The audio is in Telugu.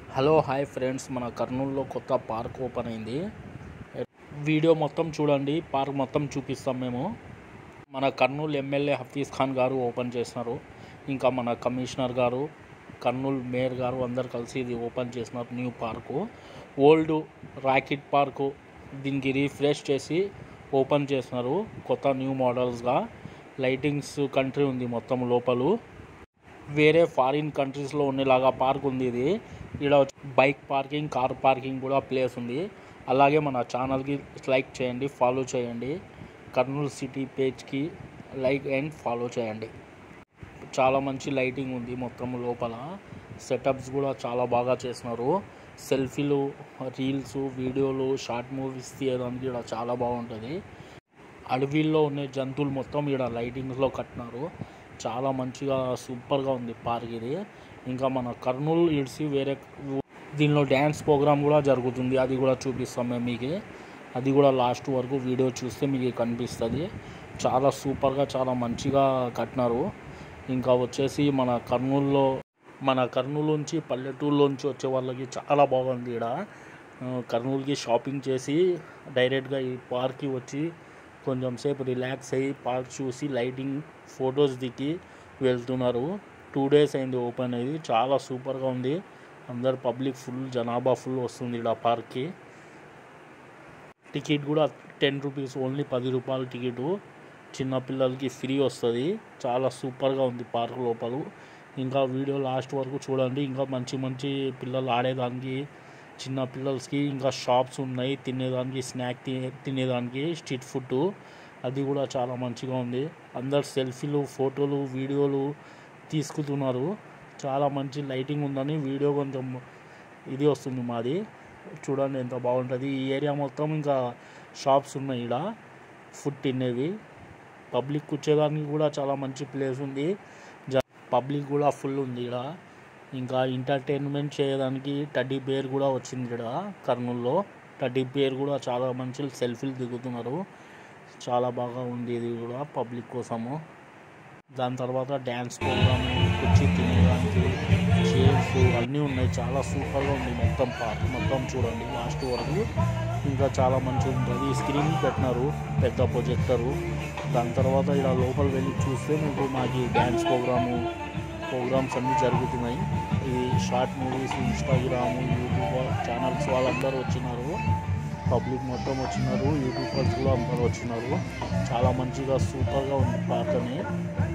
హలో హాయ్ ఫ్రెండ్స్ మన కర్నూలులో కొత్త పార్క్ ఓపెన్ అయింది వీడియో మొత్తం చూడండి పార్క్ మొత్తం చూపిస్తాం మేము మన కర్నూలు ఎమ్మెల్యే హఫీజ్ ఖాన్ గారు ఓపెన్ చేసినారు ఇంకా మన కమిషనర్ గారు కర్నూలు మేయర్ గారు అందరు కలిసి ఇది ఓపెన్ చేసినారు new park old rocket park దీనికి రీఫ్రెష్ చేసి ఓపెన్ చేసినారు కొత్త న్యూ మోడల్స్గా లైటింగ్స్ కంట్రీ ఉంది మొత్తం లోపలు వేరే ఫారిన్ కంట్రీస్లో ఉండేలాగా పార్క్ ఉంది ఇది ఇక్కడ బైక్ పార్కింగ్ కార్ పార్కింగ్ కూడా ప్లేస్ ఉంది అలాగే మన ఛానల్కి లైక్ చేయండి ఫాలో చేయండి కర్నూలు సిటీ పేజ్కి లైక్ అండ్ ఫాలో చేయండి చాలా మంచి లైటింగ్ ఉంది మొత్తం లోపల సెటప్స్ కూడా చాలా బాగా చేసినారు సెల్ఫీలు రీల్స్ వీడియోలు షార్ట్ మూవీస్ తీయడానికి ఇక్కడ చాలా బాగుంటుంది అడవిల్లో ఉండే జంతువులు మొత్తం ఇక్కడ లైటింగ్స్లో కట్టినారు చాలా మంచిగా సూపర్గా ఉంది పార్క్ ఇది ఇంకా మన కర్నూలు ఇడిసి వేరే ఊ- దీనిలో డ్యాన్స్ ప్రోగ్రామ్ కూడా జరుగుతుంది అది కూడా చూపిస్తాం మేము మీకు అది కూడా లాస్ట్ వరకు వీడియో చూస్తే మీకు కనిపిస్తుంది చాలా సూపర్గా చాలా మంచిగా కట్టినారు ఇంకా వచ్చేసి మన కర్నూలులో మన కర్నూలు నుంచి పల్లెటూరులోంచి వచ్చే వాళ్ళకి చాలా బాగుంది ఇక్కడ ఆ, కర్నూలుకి షాపింగ్ చేసి డైరెక్ట్గా ఈ పార్క్కి వచ్చి కొంచెం సేపు రిలాక్స్ అయ్యి పార్క్ చూసి లైటింగ్ ఫొటోస్ దిగి వెళ్తున్నారు టూ డేస్ అయింది ఓపెన్ అయ్యి చాలా సూపర్గా ఉంది అందరు పబ్లిక్ ఫుల్ జనాభా ఫుల్ వస్తుంది ఇక్కడ పార్క్కి టికెట్ కూడా టెన్ రూపీస్ ఓన్లీ పది రూపాయల టికెట్ చిన్నపిల్లలకి ఫ్రీ వస్తుంది చాలా సూపర్గా ఉంది పార్క్ లోపల ఇంకా వీడియో లాస్ట్ వరకు చూడండి ఇంకా మంచి మంచి పిల్లలు ఆడేదానికి చిన్న పిల్లలకి ఇంకా షాప్స్ ఉన్నాయి తినేదానికి స్నాక్ తినే తినేదానికి స్ట్రీట్ ఫుడ్ అది కూడా చాలా మంచిగా ఉంది అందరు సెల్ఫీలు ఫోటోలు వీడియోలు తీసుకుతున్నారు చాలా మంచి లైటింగ్ ఉందని వీడియో కొంచెం ఇది వస్తుంది మాది చూడండి ఎంత బాగుంటుంది ఈ ఏరియా మొత్తం ఇంకా షాప్స్ ఉన్నాయి ఇక్కడ ఫుడ్ తినేవి పబ్లిక్ కూర్చోడానికి కూడా చాలా మంచి ప్లేస్ ఉంది జ పబ్లిక్ కూడా ఫుల్ ఉంది ఇక్కడ ఇంకా ఎంటర్టైన్మెంట్ చేయడానికి టడ్డీ బేర్ కూడా వచ్చింది ఇక్కడ కర్నూలులో టడ్డీ బేర్ కూడా చాలా మంచి సెల్ఫీలు దిగుతున్నారు చాలా బాగా ఉంది ఇది కూడా పబ్లిక్ కోసము దాని తర్వాత డ్యాన్స్ ప్రోగ్రామ్ కూర్చి తినేదానికి చైర్స్ అన్నీ ఉన్నాయి చాలా సూపర్గా ఉంది మొత్తం పార్క్ మొత్తం చూడండి లాస్ట్ వరకు ఇంకా చాలా మంచిగా ఉంటుంది స్క్రీన్ పెట్టినారు పెద్ద ప్రొజెక్టరు దాని తర్వాత ఇలా లోపల వెళ్ళి చూస్తే మీకు మాకు డ్యాన్స్ ప్రోగ్రాము ప్రోగ్రామ్స్ అన్నీ జరుగుతున్నాయి ఇది short movies Instagram YouTube channels వాళ్ళందరూ వచ్చినారు పబ్లిక్ మొత్తం వచ్చినారు యూట్యూబర్స్ కూడా అందరూ వచ్చినారు చాలా మంచిగా సూపర్గా ఉంది పార్క్ అని